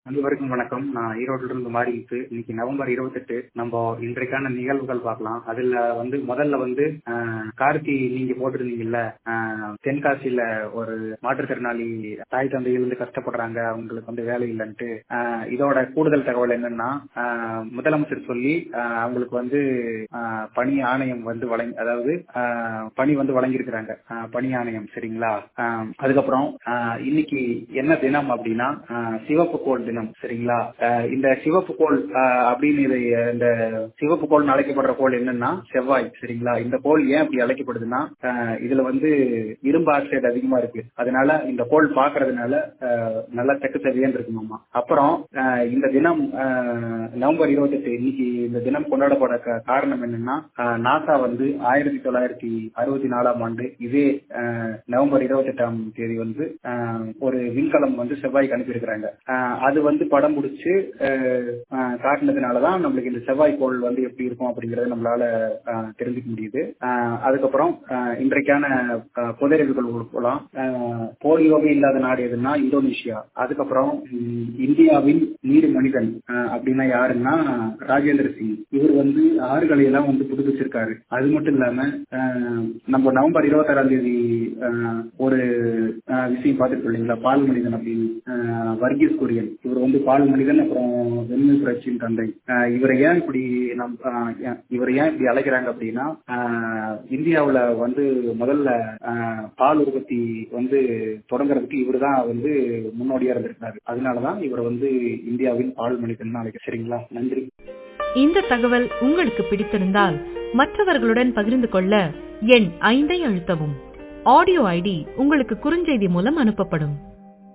அனைவருக்கும் வணக்கம் நான் ஈரோட்டில இருந்து மாறிட்டு இன்னைக்கு நவம்பர் இருபத்தெட்டு நம்ம இன்றைக்கான நிகழ்வுகள் பார்க்கலாம் அதுல வந்து முதல்ல வந்து ஆஹ், கார்த்தி நீங்க போட்டிருந்தீங்கல்ல ஆஹ், தென்காசியில ஒரு மாற்றுத்திறனாளி தாய் தந்தைகள் வந்து கஷ்டப்படுறாங்க அவங்களுக்கு வந்து வேலை இல்லைன்ட்டு ஆஹ், இதோட கூடுதல் தகவல் என்னன்னா ஆஹ், முதலமைச்சர் சொல்லி ஆஹ், அவங்களுக்கு வந்து ஆஹ், பணி ஆணையம் வந்து வழங்கி அதாவது ஆஹ், பணி வந்து வழங்கியிருக்கிறாங்க ஆஹ், பணி ஆணையம் சரிங்களா ஆஹ், அதுக்கப்புறம் ஆஹ், இன்னைக்கு என்ன தினம் அப்படின்னா ஆஹ், சிவப்பு கோள் தினம் சரிங்களா ஆஹ், இந்த சிவப்பு கோள் ஆஹ், அப்படின்னு இதை இந்த சிவப்பு கோள் அழைக்கப்படுற கோள் என்னன்னா செவ்வாய் சரிங்களா இந்த கோள் ஏன் அப்படி அழைக்கப்படுதுன்னா ஆஹ், இதுல வந்து இரும்பு ஆக்சைடு அதிகமா இருக்கு அதனால இந்த கோள் பாக்குறதுனால ஆஹ், நல்லா செக்கு செவியன்னு இருக்குமாமா அப்புறம் ஆஹ், இந்த தினம் ஆஹ், நவம்பர் இருபத்தெட்டு இன்னைக்கு இந்த தினம் கொண்டாடப்பட க- காரணம் என்னன்னா ஆஹ், நாசா வந்து ஆயிரத்தி தொள்ளாயிரத்தி அறுபத்தி நாலாம் ஆண்டு இதே ஆஹ், நவம்பர் இருபத்தி எட்டாம் தேதி வந்து ஆஹ், ஒரு விண்கலம் வந்து செவ்வாய்க்கு அனுப்பியிருக்கிறாங்க ஆஹ், அது வந்து படம் பிடிச்சு ஆஹ், ஆஹ், காட்டினதுனாலதான் நம்மளுக்கு இந்த செவ்வாய் கோள் வந்து எப்படி இருக்கும் அப்படிங்கறத நம்மளால ஆஹ், தெரிஞ்சுக்க முடியுது ஆஹ், அதுக்கப்புறம் ஆஹ், இன்றைக்கான ஆஹ், பொது அறிவுகள் போலாம் ஆஹ், போலியோவே இல்லாத நாடு எதுன்னா இந்தோனேஷியா அதுக்கப்புறம் ம், இந்தியாவின் நீர் மனிதன் ஆஹ், அப்படின்னா யாருன்னா ராஜேந்திர சிங் இவர் வந்து ஆறுகளை எல்லாம் வந்து புதுப்பிச்சிருக்காரு அது மட்டும் இல்லாம ஆஹ், நம்ம நவம்பர் இருபத்தாறாம் தேதி ஆஹ், ஒரு ஆஹ், விஷயம் பார்த்துட்டு இல்லைங்களா பால் மனிதன் அப்படின்னு ஆஹ், வர்கீஸ் குரியன் இவர் வந்து பால் மனிதன் அப்புறம் வெண்மை புரட்சியின் தந்தை ஆஹ், இவரை ஏன் இப்படி நம் ஆஹ், ஏன் இவரை ஏன் இப்படி அழைக்கிறாங்க அப்படின்னா ஆஹ், இந்தியாவுல வந்து முதல்ல ஆஹ், பால் உற்பத்தி வந்து தொடங்குறதுக்கு இவர் தான் வந்து முன்னோடியா இருந்திருக்காரு அதனாலதான் இவர் வந்து இந்தியாவின் பால் மனிதன் அழைக்க சரிங்களா நன்றி இந்த தகவல் உங்களுக்கு பிடித்திருந்தால் மற்றவர்களுடன் பகிர்ந்து கொள்ள எண் ஐந்தை அழுத்தவும் ஆடியோ ஐடி உங்களுக்கு குறுஞ்செய்தி மூலம் அனுப்பப்படும்